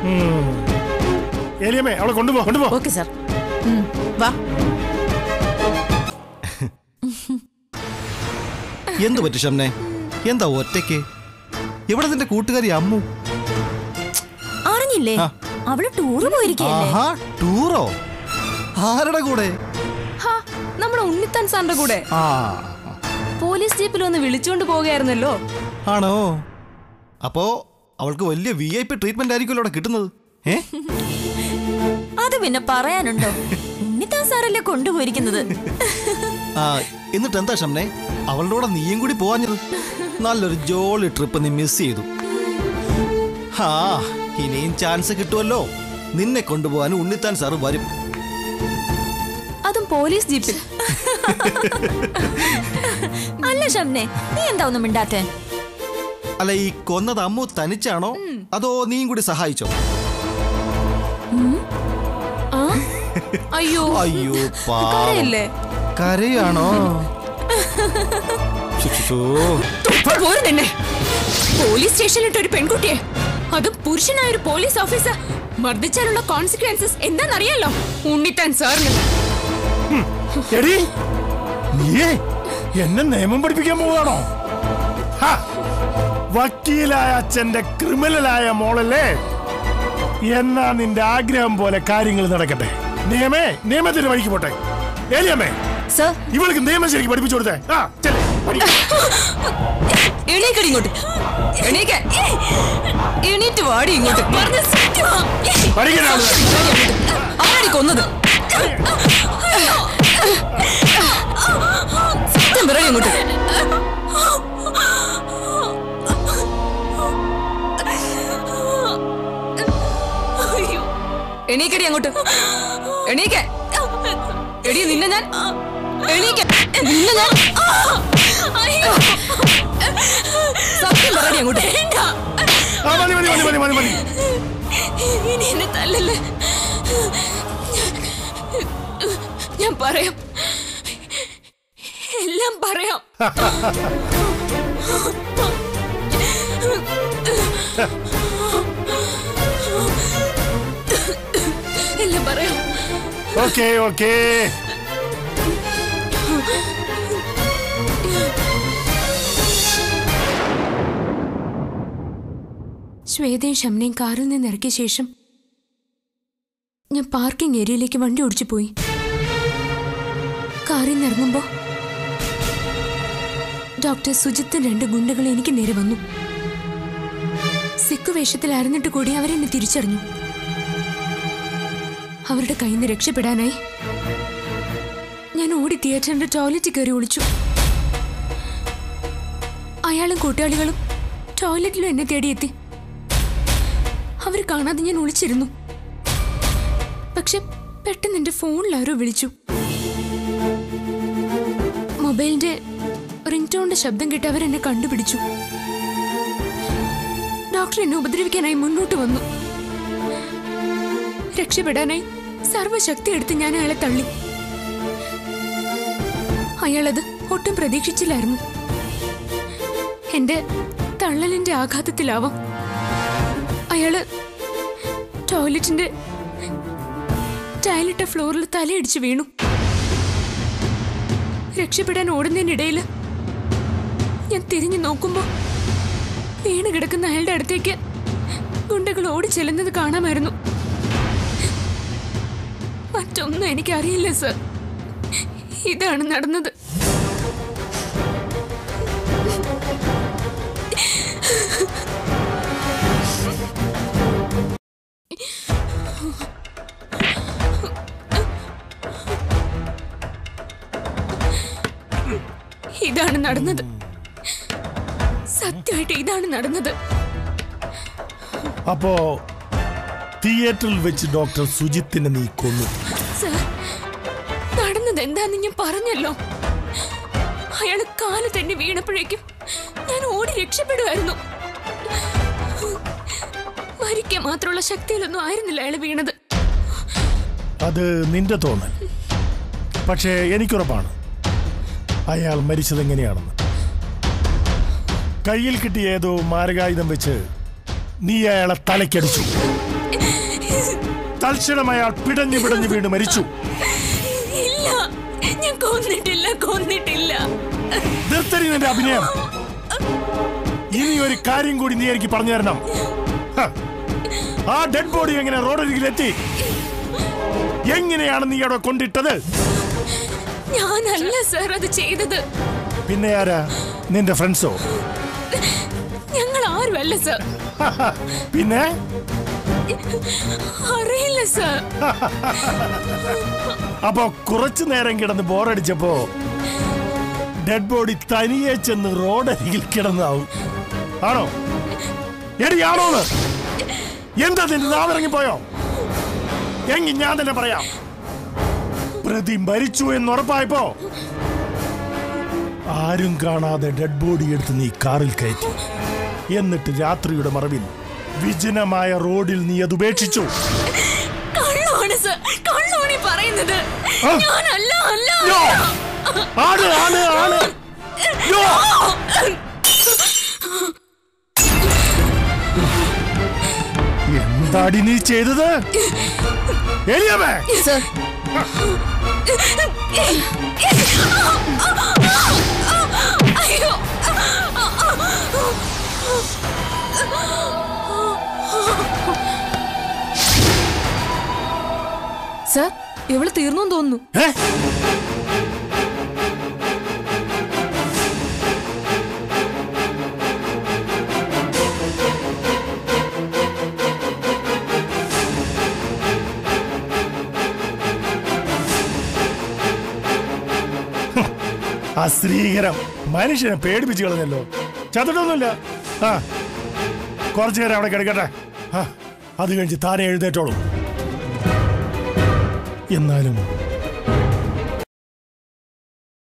ഏലിയമ്മേ അവളെ കൊണ്ടുപോ കൊണ്ടുപോ ഓക്കെ സാർ ഉം, വാ എന്തു പറ്റി ഷംനെ എന്താ ഒറ്റയ്ക്ക് എവിടെ നിന്റെ കൂട്ടുകാരി അമ്മു അറിഞ്ഞില്ലേ ആ. അവള് ടൂറ് പോയിരിക്കല്ലേ ആഹാ ടൂറോ ആരുടെ കൂടെ നമ്മുടെ ഉണ്ണിത്താൻ സാറിന്റെ കൂടെ ആ പോലീസ് ജീപ്പിൽ ഒന്ന് വിളിച്ചുകൊണ്ട് പോവുകയായിരുന്നല്ലോ ആണോ അപ്പോ അവൾക്ക് വലിയ വി ഐ പി ട്രീറ്റ്മെന്റ് ആയിരിക്കുമല്ലോ അവിടെ കിട്ടുന്നത് ഏ അത് പിന്നെ പറയാനുണ്ടോ ഉണ്ണിത്താൻ സാറല്ലേ കൊണ്ടുപോയിരിക്കുന്നത് ആ എന്നിട്ട് എന്താ ഷംനെ അവളുടെ കൂടെ നീയും കൂടി പോവാഞ്ഞത് നല്ലൊരു ജോളി ട്രിപ്പ് നീ മിസ് ചെയ്തു ഹാ ഇനിയും ചാൻസ് കിട്ടുമല്ലോ നിന്നെ കൊണ്ടുപോകാൻ ഉണ്ണിത്താൻ സാറ് വരും അതും പോലീസ് ജീപ്പിൽ അല്ല ഷംനെ നീ എന്താ ഒന്നും മിണ്ടാത്തെ അല്ല ഈ കൊന്നത് അമ്മു തനിച്ചാണോ അതോ നീയും കൂടി സഹായിച്ചോ അയ്യോ അയ്യോ പാവം. കരയല്ലേ കരയാണോ ശുശുശോ. പോരും തന്നെ പോലീസ് സ്റ്റേഷനിലിട്ട് ഒരു പെൺകുട്ടിയെ അത് പുരുഷനായ ഒരു പോലീസ് ഓഫീസർ മർദ്ദിച്ചാലുള്ള കോൺസിക്വൻസസ് എന്താണെന്നറിയാലോ ഉണ്ണിത്താൻ സാറിന് എടി നീയേ എന്നെ നിയമം പഠിപ്പിക്കാൻ പോവാണോ ഹാ, വക്കീലായ അച്ഛന്റെ ക്രിമിനലായ മോളല്ലേ എന്നാ നിന്റെ ആഗ്രഹം പോലെ കാര്യങ്ങൾ നടക്കട്ടെ നിയമേ നിയമത്തിന്റെ വഴിക്ക് പോട്ടെ ഏലിയമ്മേ സർ ഇവൾക്ക് നിയമം ശരിക്കും പഠിപ്പിച്ചു കൊടുത്തേ ആ ചെല്ലേ പഠി. എണീക്കടി ഇങ്ങോട്ട് എണീക്ക എണീറ്റ് വാടി ഇങ്ങോട്ട് പറഞ്ഞ സത്യമാ. പഠിക്കണ ആള്. ആരാടി കൊന്നത് സത്യം പറയും ഇങ്ങോട്ട് എണീക്കടി അങ്ങോട്ട് എണീക്ക എടി നിന്നെ ഞാൻ എണീക്ക നിന്നെ ഞാൻ സത്യം പറയടി അങ്ങോട്ട് ആ മതി മതി മതി മതി മതി മതി ഇനി എന്നെ തല്ലല്ലേ ഞാൻ പറയാം എല്ലാം പറയാം എല്ലാം പറയാം ഓക്കെ ഓക്കെ ശ്വേതയും ഷംനയും കാറിൽ നിന്ന് ഇറക്കിയ ശേഷം ഞാൻ പാർക്കിംഗ് ഏരിയയിലേക്ക് വണ്ടി ഓടിച്ചു പോയി കാറിൽ നിന്ന് ഇറങ്ങുമ്പോ ഡോക്ടർ സുജിത്തും രണ്ട് ഗുണ്ടകൾ എനിക്ക് നേരെ വന്നു സിക്കു വേഷത്തിലായിരുന്നിട്ട് കൂടി അവരെന്നെ തിരിച്ചറിഞ്ഞു അവരുടെ കയ്യിൽ നിന്ന് രക്ഷപ്പെടാനായി ഞാൻ ഓടി തിയേറ്ററിന്റെ ടോയ്ലറ്റിൽ കയറി ഒളിച്ചു അയാളും കൂട്ടാളികളും ടോയ്ലറ്റിലും എന്നെ തേടിയെത്തി അവർ കാണാതെ ഞാൻ ഒളിച്ചിരുന്നു പക്ഷെ പെട്ടെന്ന് എന്റെ ഫോണിൽ ആരോ വിളിച്ചു മൊബൈലിന്റെ റിംഗ് ടോണിന്റെ ശബ്ദം കേട്ട് അവരെന്നെ കണ്ടുപിടിച്ചു ഡോക്ടർ എന്നെ ഉപദ്രവിക്കാനായി മുന്നോട്ട് വന്നു രക്ഷപ്പെടാനായി സർവശക്തി എടുത്ത് ഞാൻ അയാളെ തള്ളി അയാളത് ഒട്ടും പ്രതീക്ഷിച്ചില്ലായിരുന്നു എന്റെ തള്ളലിന്റെ ആഘാതത്തിലാവാം അയാള് ടോയ്ലറ്റിന്റെ ടൈലിട്ട ഫ്ലോറിൽ തലയിടിച്ച് വീണു രക്ഷപ്പെടാൻ ഓടുന്നതിനിടയിൽ ഞാൻ തിരിഞ്ഞു നോക്കുമ്പോ വീണ് കിടക്കുന്ന അയാളുടെ അടുത്തേക്ക് ഗുണ്ടകൾ ഓടി ചെല്ലുന്നത് കാണാമായിരുന്നു മറ്റൊന്നും എനിക്കറിയില്ല സർ ഇതാണ് നടന്നത് ഇതാണ് നടന്നത് സത്യമായിട്ട് ഇതാണ് നടന്നത് അപ്പോ തിയേറ്ററിൽ വെച്ച് ഡോക്ടർ സുജിത്തിനെ നീ കൊന്നു സർ നടന്നത് എന്താന്ന് ഞാൻ പറഞ്ഞല്ലോ അയാൾ കാല് തന്നെ വീണപ്പോഴേക്കും ഞാൻ ഓടി രക്ഷപ്പെടുമായിരുന്നു മരിക്കാൻ മാത്രമുള്ള ശക്തിയിലൊന്നും ആയിരുന്നില്ല അയാൾ വീണത് അത് നിന്റെ തോന്നൽ പക്ഷേ എനിക്കുറപ്പാണ് അയാൾ മരിച്ചത് എങ്ങനെയാണെന്ന് കയ്യിൽ കിട്ടിയ ഏതോ മാരകായുധം വെച്ച് നീ അയാളെ തലയ്ക്കടിച്ചു തൽക്ഷണം അയാൾ പിടഞ്ഞു പിടഞ്ഞു വീണ് മരിച്ചു ഇല്ല ഞാൻ കൊന്നിട്ടില്ല കൊന്നിട്ടില്ല നിർത്തരി നിന്റെ അഭിനയം ഇനി ഒരു കാര്യം കൂടി നീ എനിക്ക് പറഞ്ഞു തരണം ഹ. ആ ഡെഡ് ബോഡി എങ്ങനെ റോഡരികിലെത്തി എങ്ങനെയാണ് നീ അവിടെ കൊണ്ടിട്ടത് ഞാനല്ല സർ അത് ചെയ്തത് പിന്നെ ആരാ നിന്റെ ഫ്രണ്ട്സോ ഞങ്ങൾ ആരുമല്ല സർ പിന്നെ അറിയില്ല സർ അപ്പൊ കുറച്ചു നേരം കിടന്ന് ബോറടിച്ചപ്പോ ഡെഡ് ബോഡി തനിയെ ചെന്ന് റോഡരികിൽ കിടന്നാവും ആണോ എടി ആണോന്ന് എന്താ നിന്റെ നാവിറങ്ങിപ്പോയോ എങ്കി ഞാൻ തന്നെ പറയാം പ്രതി മരിച്ചു എന്ന് ഉറപ്പായപ്പോ ആരും കാണാതെ ഡെഡ് ബോഡി എടുത്ത് നീ കാറിൽ കയറ്റി എന്നിട്ട് രാത്രിയുടെ മറവിൽ വിജനമായ റോഡിൽ നീ അത് ഉപേക്ഷിച്ചു കള്ളമാണ് സർ കള്ളമാണ് ഈ പറയുന്നത് ആ? ഞാനല്ല അല്ല യോ! ആണ് ആണ് ആണ് യോ! എന്താടി നീ ചെയ്തത് എലിയമേ സർ അയ്യോ സർ ഇവള് തീർന്നു തോന്നുന്നു ഏ? ഹും, അശ്രീകരം മനുഷ്യനെ പേടിപ്പിച്ചു കളഞ്ഞല്ലോ ചത്തിട്ടൊന്നുമില്ല ആ കുറച്ചു നേരം അവിടെ കിടക്കട്ടെ ആ അത് കഴിഞ്ഞ് താനെ എഴുന്നേറ്റോളൂ എന്നാലും